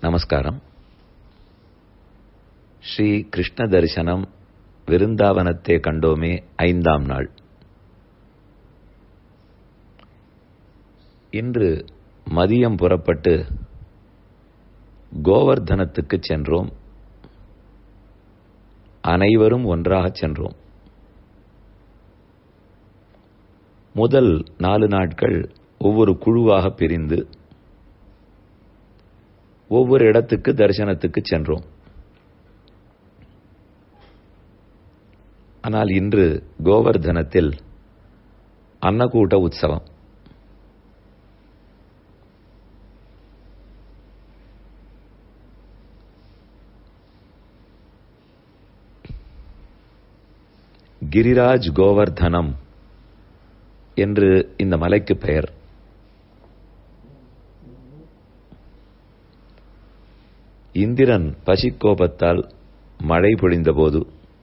நமஸ்காரம் ஸ்ரீ கிருஷ்ண தரிசனம் விருந்தாவனத்தே கண்டோமே ஐந்தாம் நாள் இன்று மதியம் புறப்பட்டு கோவர்தனத்துக்கு சென்றோம் அனைவரும் ஒன்றாக சென்றோம் முதல் நாலு நாட்கள் ஒவ்வொரு குழுவாக பிரிந்து ஒவ்வொரு இடத்துக்கு தரிசனத்துக்கு சென்றோம் ஆனால் இன்று கோவர்தனத்தில் அன்னகூட்ட உற்சவம் கிரிராஜ் கோவர்தனம் என்று இந்த மலைக்கு பெயர் இந்திரன் பசிக்கோபத்தால் மழை பொழிந்தபோது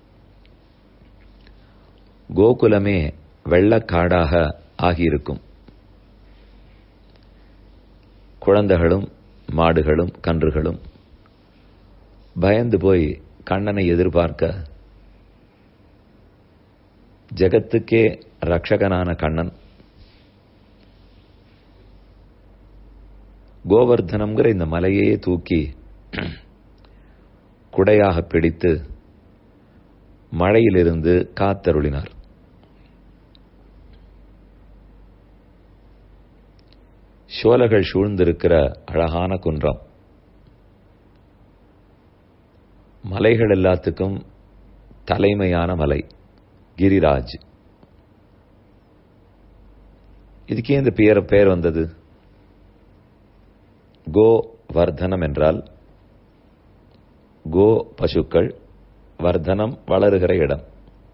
கோகுலமே வெள்ளக்காடாக ஆகியிருக்கும் குழந்தைகளும் மாடுகளும் கன்றுகளும் பயந்து போய் கண்ணனை எதிர்பார்க்க ஜெகத்துக்கே ரக்ஷகனான கண்ணன் கோவர்தனம்ங்கிற இந்த மலையே தூக்கி குடையாக பிடித்து மழையிலிருந்து காத்தருளினார் சோலைகள் சூழ்ந்திருக்கிற அழகான குன்றம் மலைகள் எல்லாத்துக்கும் தலைமையான மலை கிரிராஜ் இதுக்கே இந்த பெயர் பெயர் வந்தது கோ வர்தனம் என்றால் கோ பசுக்கள் வர்தனம் வளருகிற இடம்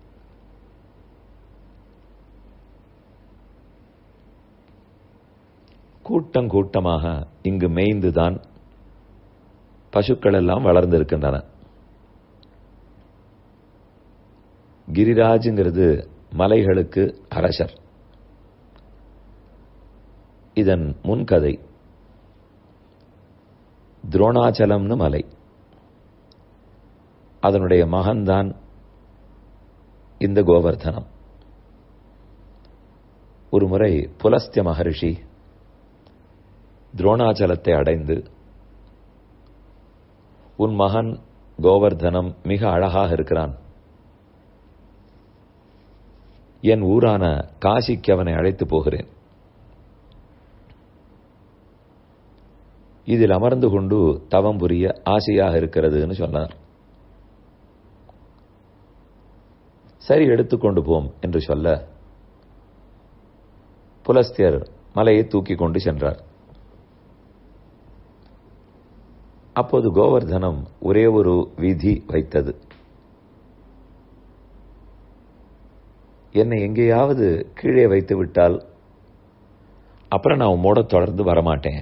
கூட்டம் கூட்டமாக இங்கு மேய்ந்துதான் பசுக்கள் எல்லாம் வளர்ந்திருக்கின்றன கிரிராஜுங்கிறது மலைகளுக்கு அரசர் இதன் முன்கதை துரோணாச்சலம்னு மலை அதனுடைய மகன்தான் இந்த கோவர்தனம் ஒரு முறை புலஸ்திய மகரிஷி துரோணாச்சலத்தை அடைந்து உன் மகன் கோவர்தனம் மிக அழகாக இருக்கிறான் என் ஊரான காசிக்கு அவனை அழைத்து போகிறேன் இதில் அமர்ந்து கொண்டு தவம் புரிய ஆசையாக இருக்கிறதுன்னு சொன்னார் சரி எடுத்துக்கொண்டு போம் என்று சொல்ல புலஸ்தியர் மலையை தூக்கி கொண்டு சென்றார் அப்போது கோவர்தனம் ஒரே ஒரு விதி வைத்தது என்னை எங்கேயாவது கீழே வைத்து விட்டால் அப்புறம் நான் உம்மோட தொடர்ந்து வரமாட்டேன்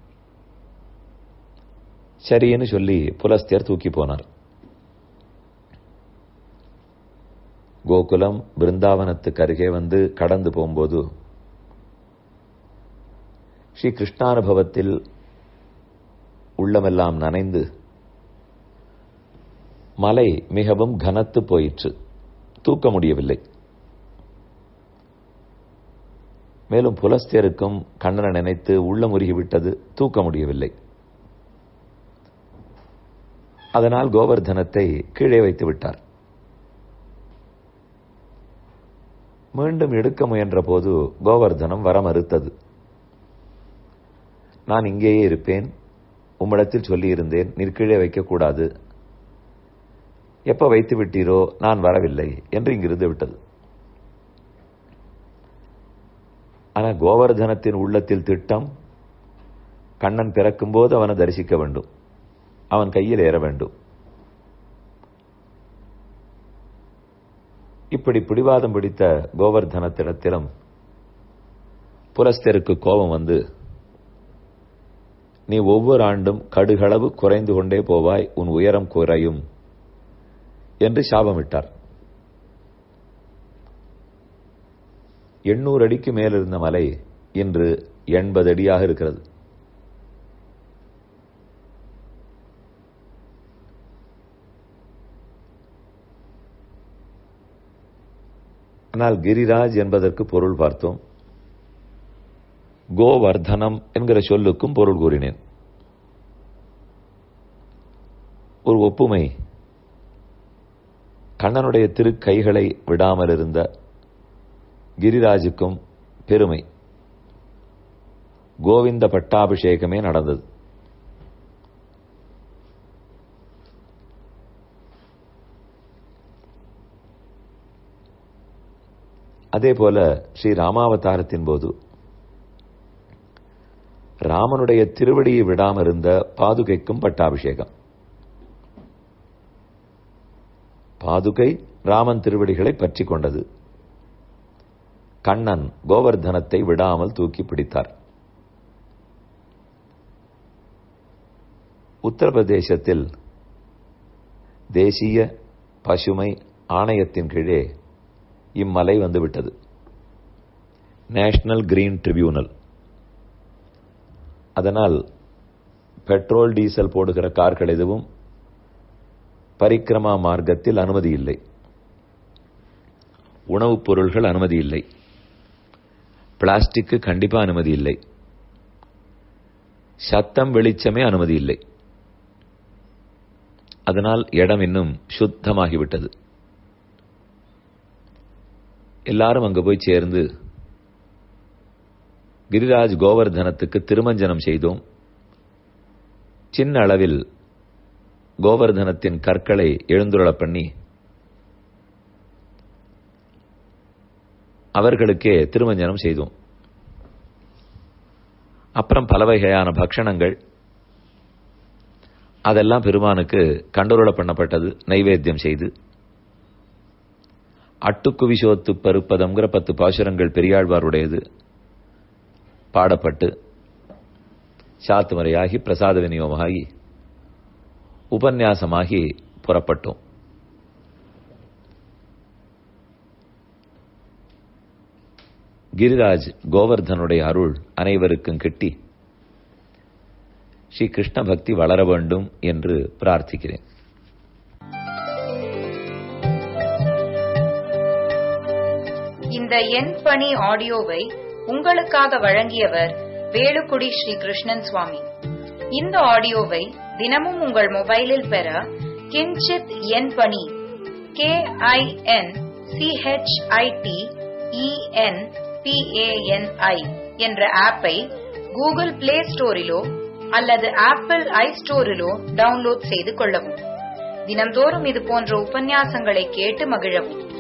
சரின்னு சொல்லி புலஸ்தியர் தூக்கி போனார் கோகுலம் பிருந்தாவனத்துக்கு அருகே வந்து கடந்து போகும்போது ஸ்ரீ கிருஷ்ணானுபவத்தில் உள்ளமெல்லாம் நனைந்து மலை மிகவும் கனத்து போயிற்று தூக்க முடியவில்லை மேலும் புலஸ்தியருக்கும் கண்ணனை நினைத்து உள்ள முருகிவிட்டது தூக்க முடியவில்லை அதனால் கோவர்தனத்தை கீழே வைத்து விட்டார் மீண்டும் எடுக்க முயன்ற போது கோவர்தனம் வர மறுத்தது நான் இங்கேயே இருப்பேன் உம்மிடத்தில் சொல்லியிருந்தேன் நிற்கீழே வைக்கக்கூடாது எப்ப வைத்து விட்டீரோ நான் வரவில்லை என்று இங்கிருந்து விட்டது ஆனால் கோவர்தனத்தின் உள்ளத்தில் திட்டம் கண்ணன் பிறக்கும்போது அவனை தரிசிக்க வேண்டும் அவன் கையில் ஏற வேண்டும் இப்படி பிடிவாதம் பிடித்த கோவர்தனத்திடத்திலும் புலஸ்தருக்கு கோபம் வந்து நீ ஒவ்வொரு ஆண்டும் கடுகளவு குறைந்து கொண்டே போவாய் உன் உயரம் குறையும் என்று சாபமிட்டார் எண்ணூறு அடிக்கு மேலிருந்த மலை இன்று எண்பது அடியாக இருக்கிறது ஆனால் கிரிராஜ் என்பதற்கு பொருள் பார்த்தோம் கோவர்தனம் என்கிற சொல்லுக்கும் பொருள் கூறினேன் ஒரு ஒப்புமை கண்ணனுடைய திருக்கைகளை விடாமல் இருந்த கிரிராஜுக்கும் பெருமை கோவிந்த பட்டாபிஷேகமே நடந்தது அதே போல ஸ்ரீ ராமாவதாரத்தின் போது ராமனுடைய திருவடியை விடாமல் இருந்த பாதுகைக்கும் பட்டாபிஷேகம் பாதுகை ராமன் திருவடிகளை பற்றி கொண்டது கண்ணன் கோவர்தனத்தை விடாமல் தூக்கி பிடித்தார் உத்தரப்பிரதேசத்தில் தேசிய பசுமை ஆணையத்தின் கீழே இம்மலை வந்துவிட்டது நேஷனல் கிரீன் ட்ரிபியூனல் அதனால் பெட்ரோல் டீசல் போடுகிற கார்கள் எதுவும் பரிக்கிரமா மார்க்கத்தில் அனுமதி இல்லை உணவுப் பொருள்கள் அனுமதி இல்லை பிளாஸ்டிக்கு கண்டிப்பா அனுமதி இல்லை சத்தம் வெளிச்சமே அனுமதி இல்லை அதனால் இடம் இன்னும் சுத்தமாகிவிட்டது எல்லாரும் அங்கு போய் சேர்ந்து கிரிராஜ் கோவர்தனத்துக்கு திருமஞ்சனம் செய்தோம் சின்ன அளவில் கோவர்தனத்தின் கற்களை எழுந்துருளப் பண்ணி அவர்களுக்கே திருமஞ்சனம் செய்தோம் அப்புறம் பல வகையான பக்ஷணங்கள் அதெல்லாம் பெருமானுக்கு கண்டுருள பண்ணப்பட்டது நைவேத்தியம் செய்து அட்டுக்கு விஷோத்து பருப்பதம்ங்கிற பத்து பாசுரங்கள் பெரியாழ்வாருடையது பாடப்பட்டு சாத்துமறையாகி பிரசாத விநியோகமாகி உபன்யாசமாகி புறப்பட்டோம் கிரிராஜ் கோவர்தனுடைய அருள் அனைவருக்கும் கிட்டி ஸ்ரீ கிருஷ்ண பக்தி வளர வேண்டும் என்று பிரார்த்திக்கிறேன் இந்த எண் பணி ஆடியோவை உங்களுக்காக வழங்கியவர் வேலுக்குடி ஸ்ரீ கிருஷ்ணன் சுவாமி இந்த ஆடியோவை தினமும் உங்கள் மொபைலில் பெற கிஞ்சித் எண் பணி கே ஐ என் சிஹெச்ஐடி இஎன் பிஏஎன்ஐ என்ற ஆப்பை கூகுள் பிளே ஸ்டோரிலோ அல்லது ஆப்பிள் ஐ ஸ்டோரிலோ டவுன்லோட் செய்து கொள்ளவும் தினம்தோறும் இது போன்ற உபன்யாசங்களை கேட்டு மகிழவும்